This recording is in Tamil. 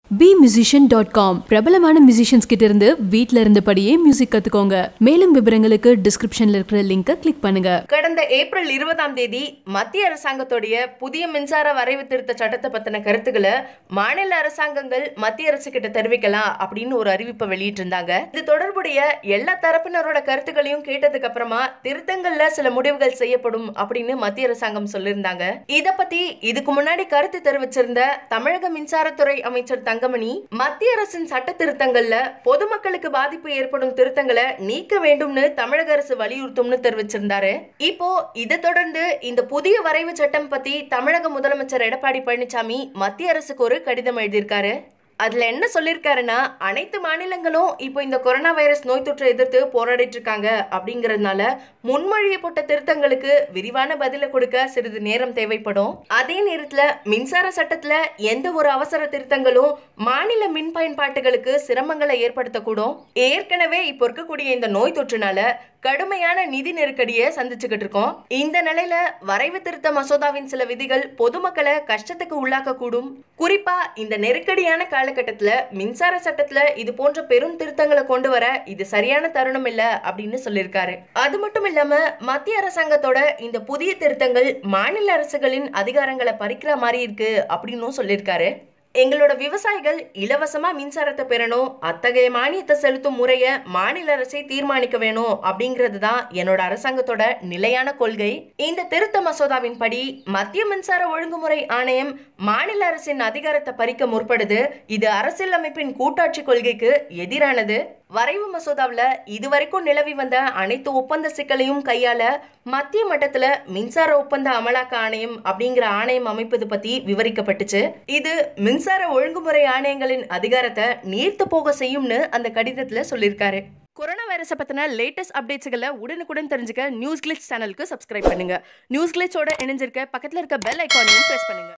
டாட் காம் பிரபலமான மியூசிஷியன்ஸ் கிட்ட இருந்து வீட்ல இருந்தபடியே மியூசிக் கத்துக்கோங்க மேலும் விவரங்களுக்கு டிஸ்கிரிப்ஷன்ல இருக்கிற லிங்கை கிளிக் பண்ணுங்க கடந்த ஏப்ரல் இருபதாம் தேதி மத்திய அரசாங்கத்துடைய புதிய மின்சார வரைவு திருத்த சட்டத்தை பத்தின கருத்துக்களை மாநில அரசாங்கங்கள் மத்திய அரசு கிட்ட தெரிவிக்கலாம் அப்படின்னு ஒரு அறிவிப்பை வெளியிட்டிருந்தாங்க இது தொடர்புடைய எல்லா தரப்பினரோட கருத்துக்களையும் கேட்டதுக்கு அப்புறமா திருத்தங்கள்ல சில முடிவுகள் செய்யப்படும் அப்படின்னு மத்திய அரசாங்கம் சொல்லியிருந்தாங்க இத பத்தி இதுக்கு முன்னாடி கருத்து தெரிவிச்சிருந்த தமிழக மின்சாரத்துறை அமைச்சர் தங்கமணி மத்திய அரசின் சட்ட திருத்தங்கள்ல பொதுமக்களுக்கு பாதிப்பு ஏற்படும் திருத்தங்களை நீக்க வேண்டும்னு தமிழக அரசு வலியுறுத்தும்னு தெரிவிச்சிருந்தாரு இப்போ இதை தொடர்ந்து இந்த புதிய வரைவு சட்டம் பத்தி தமிழக முதலமைச்சர் எடப்பாடி பழனிசாமி மத்திய அரசுக்கு ஒரு கடிதம் எழுதியிருக்காரு அதுல என்ன சொல்லியிருக்காருன்னா அனைத்து மாநிலங்களும் இப்போ இந்த கொரோனா வைரஸ் நோய் தொற்றை எதிர்த்து போராடிட்டு இருக்காங்க அப்படிங்கறதுனால முன்மொழியப்பட்ட திருத்தங்களுக்கு விரிவான பதில கொடுக்க சிறிது நேரம் தேவைப்படும் அதே நேரத்துல மின்சார சட்டத்துல எந்த ஒரு அவசர திருத்தங்களும் மாநில மின் பயன்பாட்டுகளுக்கு சிரமங்களை ஏற்படுத்தக்கூடும் ஏற்கனவே இப்போ இருக்கக்கூடிய இந்த நோய் தொற்றுனால கடுமையான நிதி நெருக்கடியை சந்திச்சுக்கிட்டு இருக்கோம் இந்த நிலையில வரைவு திருத்த மசோதாவின் சில விதிகள் பொதுமக்களை கஷ்டத்துக்கு உள்ளாக்க கூடும் குறிப்பா இந்த நெருக்கடியான காலகட்டத்துல மின்சார சட்டத்துல இது போன்ற பெரும் திருத்தங்களை கொண்டு வர இது சரியான தருணம் இல்ல அப்படின்னு சொல்லியிருக்காரு அது மட்டும் இல்லாம மத்திய அரசாங்கத்தோட இந்த புதிய திருத்தங்கள் மாநில அரசுகளின் அதிகாரங்களை பறிக்கிற மாதிரி இருக்கு அப்படின்னும் சொல்லியிருக்காரு எங்களோட விவசாயிகள் இலவசமா மின்சாரத்தை பெறணும் அத்தகைய மானியத்தை செலுத்தும் முறையை மாநில அரசே தீர்மானிக்க வேணும் அப்படிங்கிறது தான் என்னோட அரசாங்கத்தோட நிலையான கொள்கை இந்த திருத்த மசோதாவின் படி மத்திய மின்சார ஒழுங்குமுறை ஆணையம் மாநில அரசின் அதிகாரத்தை பறிக்க முற்படுது இது அரசியலமைப்பின் கூட்டாட்சி கொள்கைக்கு எதிரானது வரைவு மசோதாவில் இதுவரைக்கும் நிலவி வந்த அனைத்து ஒப்பந்த சிக்கலையும் கையாள மத்திய மட்டத்துல மின்சார ஒப்பந்த அமலாக்க ஆணையம் அப்படிங்கிற ஆணையம் அமைப்பது பத்தி விவரிக்கப்பட்டுச்சு இது மின்சார ஒழுங்குமுறை ஆணையங்களின் அதிகாரத்தை நீர்த்து போக செய்யும்னு அந்த கடிதத்துல சொல்லியிருக்காரு கொரோனா வைரஸை பற்றின லேட்டஸ்ட் அப்டேட்ஸுகளை உடனுக்குடன் தெரிஞ்சுக்க நியூஸ் கிளிச் சேனலுக்கு சப்ஸ்கிரைப் பண்ணுங்க நியூஸ் கிளிச்சோட இணைஞ்சிருக்க பக்கத்தில் இருக்க பெல் ஐக்கானையும் ப்ரெஸ் பண்ணுங்க